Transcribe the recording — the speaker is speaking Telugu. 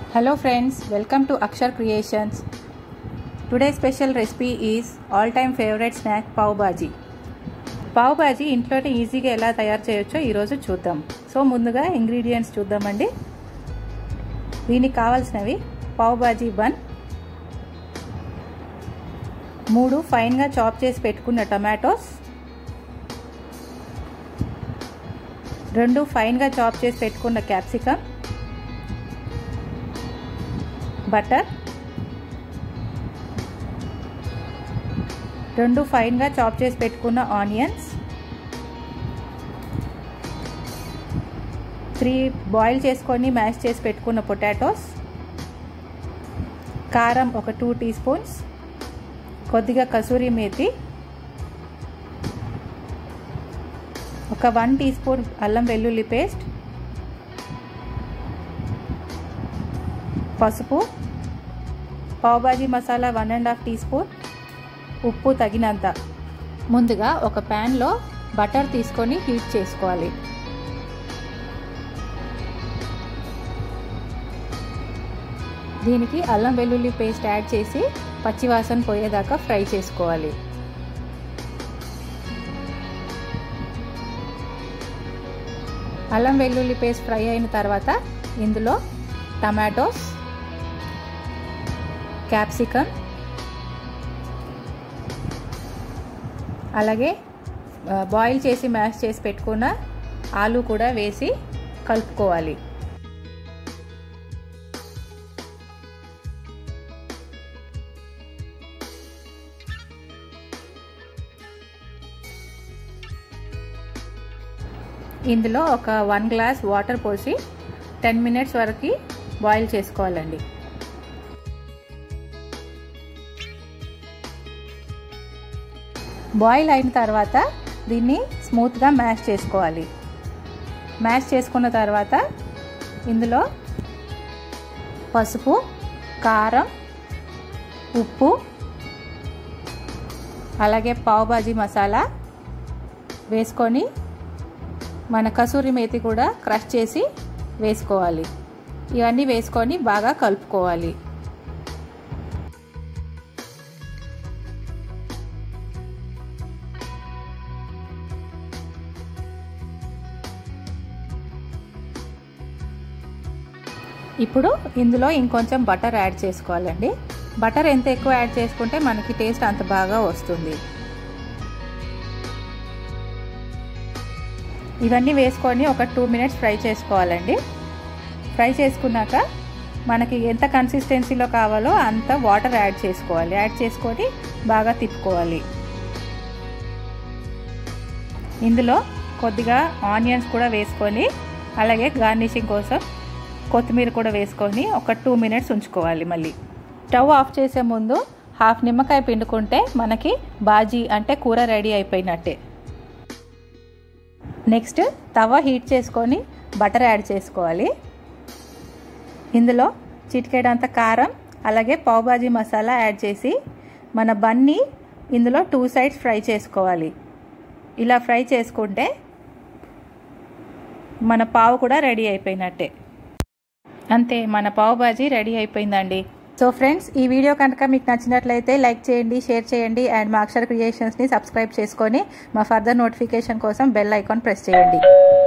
Hello friends, welcome to Akshar Creations. Today's special recipe is all-time favorite snack pav bhaji. Pav bhaji ఇంట్లోనే ఈజీగా ఎలా తయారు చేయొచ్చో ఈరోజు చూద్దాం సో ముందుగా ఇంగ్రీడియంట్స్ చూద్దామండి దీనికి కావాల్సినవి పావ్ బాజీ బన్ మూడు ఫైన్గా చాప్ చేసి పెట్టుకున్న టమాటోస్ రెండు ఫైన్గా చాప్ చేసి పెట్టుకున్న క్యాప్సికమ్ బటర్ రెండు ఫైన్గా చాప్ చేసి పెట్టుకున్న ఆనియన్స్ త్రీ బాయిల్ చేసుకొని మ్యాష్ చేసి పెట్టుకున్న పొటాటోస్ కారం ఒక టూ టీ స్పూన్స్ కొద్దిగా కసూరి మేతి ఒక వన్ టీ స్పూన్ అల్లం వెల్లుల్లి పేస్ట్ పసుపు pav bhaji masala one and half teaspoon ఉప్పు తగినంత ముందుగా ఒక ప్యాన్లో బటర్ తీసుకొని హీట్ చేసుకోవాలి దీనికి అల్లం వెల్లుల్లి పేస్ట్ యాడ్ చేసి పచ్చివాసన పోయేదాకా ఫ్రై చేసుకోవాలి అల్లం వెల్లుల్లి పేస్ట్ ఫ్రై అయిన తర్వాత ఇందులో టమాటోస్ క్యాప్సికమ్ అలాగే బాయిల్ చేసి మ్యాష్ చేసి పెట్టుకున్న ఆలు కూడా వేసి కలుపుకోవాలి ఇందులో ఒక వన్ గ్లాస్ వాటర్ పోసి టెన్ మినిట్స్ వరకు బాయిల్ చేసుకోవాలండి బాయిల్ అయిన తర్వాత దీన్ని స్మూత్గా మ్యాష్ చేసుకోవాలి మ్యాష్ చేసుకున్న తర్వాత ఇందులో పసుపు కారం ఉప్పు అలాగే పావుబాజీ మసాలా వేసుకొని మన కసూరి మేతి కూడా క్రష్ చేసి వేసుకోవాలి ఇవన్నీ వేసుకొని బాగా కలుపుకోవాలి ఇప్పుడు ఇందులో ఇంకొంచెం బటర్ యాడ్ చేసుకోవాలండి బటర్ ఎంత ఎక్కువ యాడ్ చేసుకుంటే మనకి టేస్ట్ అంత బాగా వస్తుంది ఇవన్నీ వేసుకొని ఒక టూ మినిట్స్ ఫ్రై చేసుకోవాలండి ఫ్రై చేసుకున్నాక మనకి ఎంత కన్సిస్టెన్సీలో కావాలో అంత వాటర్ యాడ్ చేసుకోవాలి యాడ్ చేసుకొని బాగా తిప్పుకోవాలి ఇందులో కొద్దిగా ఆనియన్స్ కూడా వేసుకొని అలాగే గార్నిషింగ్ కోసం కొత్తిమీర కూడా వేసుకొని ఒక టూ మినిట్స్ ఉంచుకోవాలి మళ్ళీ స్టవ్ ఆఫ్ చేసే ముందు హాఫ్ నిమ్మకాయ పిండుకుంటే మనకి బాజీ అంటే కూర రెడీ అయిపోయినట్టే నెక్స్ట్ తవ హీట్ చేసుకొని బటర్ యాడ్ చేసుకోవాలి ఇందులో చిటికేడంత కారం అలాగే పావుబాజీ మసాలా యాడ్ చేసి మన బన్ని ఇందులో టూ సైడ్స్ ఫ్రై చేసుకోవాలి ఇలా ఫ్రై చేసుకుంటే మన పావు కూడా రెడీ అయిపోయినట్టే అంతే మన పావు బాజీ రెడీ అయిపోయిందండి సో ఫ్రెండ్స్ ఈ వీడియో కనుక మీకు నచ్చినట్లయితే లైక్ చేయండి షేర్ చేయండి అండ్ మా అక్షర్ క్రియేషన్స్ని సబ్స్క్రైబ్ చేసుకొని మా ఫర్దర్ నోటిఫికేషన్ కోసం బెల్ ఐకాన్ ప్రెస్ చేయండి